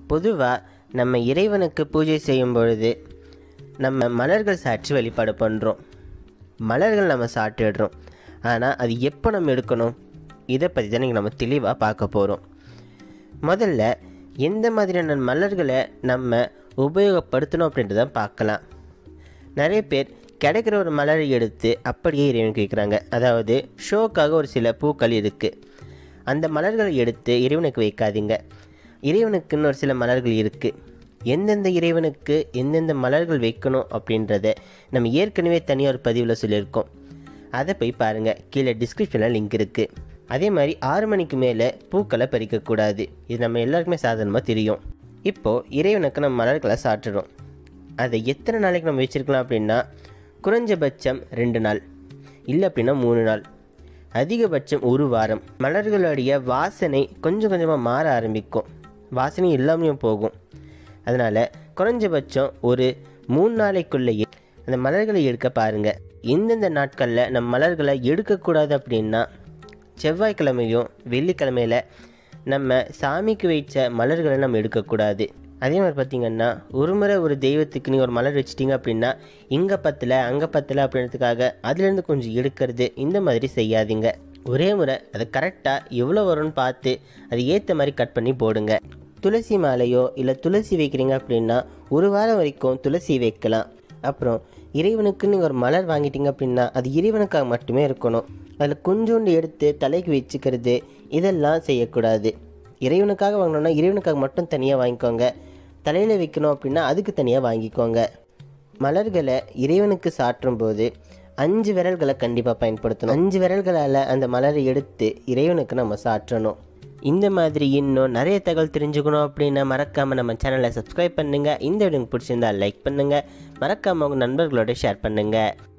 பொதுவாக நம்ம இறைவனுக்கு பூஜை செய்யும் பொழுது நம்ம மலர்கள் சாற்றி வழிபாடு பண்ணுறோம் மலர்கள் நம்ம சாப்பிட்டுடுறோம் ஆனால் அது எப்போ நம்ம எடுக்கணும் இதை பற்றி தான் நீங்கள் நம்ம தெளிவாக பார்க்க போகிறோம் முதல்ல எந்த மாதிரியான மலர்களை நம்ம உபயோகப்படுத்தணும் அப்படின்றத பார்க்கலாம் நிறைய பேர் கிடைக்கிற ஒரு மலரை எடுத்து அப்படியே இறைவனுக்கு வைக்கிறாங்க அதாவது ஷோக்காக ஒரு சில பூக்கள் இருக்குது அந்த மலர்களை எடுத்து இறைவனுக்கு வைக்காதீங்க இறைவனுக்குன்னு ஒரு சில மலர்கள் இருக்குது எந்தெந்த இறைவனுக்கு எந்தெந்த மலர்கள் வைக்கணும் அப்படின்றத நம்ம ஏற்கனவே தனியாக ஒரு பதிவில் சொல்லியிருக்கோம் அதை போய் பாருங்கள் கீழே டிஸ்கிரிப்ஷனில் லிங்க் இருக்குது அதே மாதிரி ஆறு மணிக்கு மேலே பூக்களை பறிக்கக்கூடாது இது நம்ம எல்லாருக்குமே சாதாரணமாக தெரியும் இப்போது இறைவனுக்கு நம்ம மலர்களை சாட்டுறோம் அதை எத்தனை நாளைக்கு நம்ம வச்சுருக்கலாம் அப்படின்னா குறைஞ்சபட்சம் ரெண்டு நாள் இல்லை அப்படின்னா மூணு நாள் அதிகபட்சம் ஒரு வாரம் மலர்களுடைய வாசனை கொஞ்சம் கொஞ்சமாக மாற ஆரம்பிக்கும் வாசனை இல்லாமையும் போகும் அதனால் குறைஞ்சபட்சம் ஒரு மூணு நாளைக்குள்ளேயே அந்த மலர்களை எடுக்க பாருங்கள் எந்தெந்த நாட்களில் நம்ம மலர்களை எடுக்கக்கூடாது அப்படின்னா செவ்வாய்க்கிழமையும் வெள்ளிக்கிழமையில் நம்ம சாமிக்கு வைச்ச மலர்களை நம்ம எடுக்கக்கூடாது அதே மாதிரி பார்த்திங்கன்னா ஒரு முறை ஒரு தெய்வத்துக்கு நீங்கள் ஒரு மலர் வச்சிட்டிங்க அப்படின்னா இங்கே பத்தல அங்கே பத்தல அப்படின்றதுக்காக அதுலேருந்து கொஞ்சம் எடுக்கிறது இந்த மாதிரி செய்யாதீங்க ஒரே முறை அதை கரெக்டாக எவ்வளோ வரும்னு பார்த்து அது ஏற்ற மாதிரி கட் பண்ணி போடுங்க துளசி மாலையோ இல்லை துளசி வைக்கிறீங்க அப்படின்னா ஒரு வாரம் வரைக்கும் துளசி வைக்கலாம் அப்புறம் இறைவனுக்கு நீங்கள் ஒரு மலர் வாங்கிட்டீங்க அப்படின்னா அது இறைவனுக்காக மட்டுமே இருக்கணும் அதில் கொஞ்சோண்டு எடுத்து தலைக்கு வச்சுக்கிறது இதெல்லாம் செய்யக்கூடாது இறைவனுக்காக வாங்கினோன்னா இறைவனுக்காக மட்டும் தனியாக வாங்கிக்கோங்க தலையில் வைக்கணும் அப்படின்னா அதுக்கு தனியாக வாங்கிக்கோங்க மலர்களை இறைவனுக்கு சாற்றும் போது அஞ்சு விரல்களை கண்டிப்பாக பயன்படுத்தணும் அஞ்சு விரல்களால் அந்த மலரை எடுத்து இறைவனுக்கு நம்ம சாற்றணும் இந்த மாதிரி இன்னும் நிறைய தகவல் தெரிஞ்சுக்கணும் அப்படின்னா மறக்காமல் நம்ம சேனலை சப்ஸ்கிரைப் பண்ணுங்கள் இந்த வீடியோ உங்களுக்கு பிடிச்சிருந்தா லைக் பண்ணுங்கள் மறக்காமல் உங்கள் நண்பர்களோட ஷேர் பண்ணுங்கள்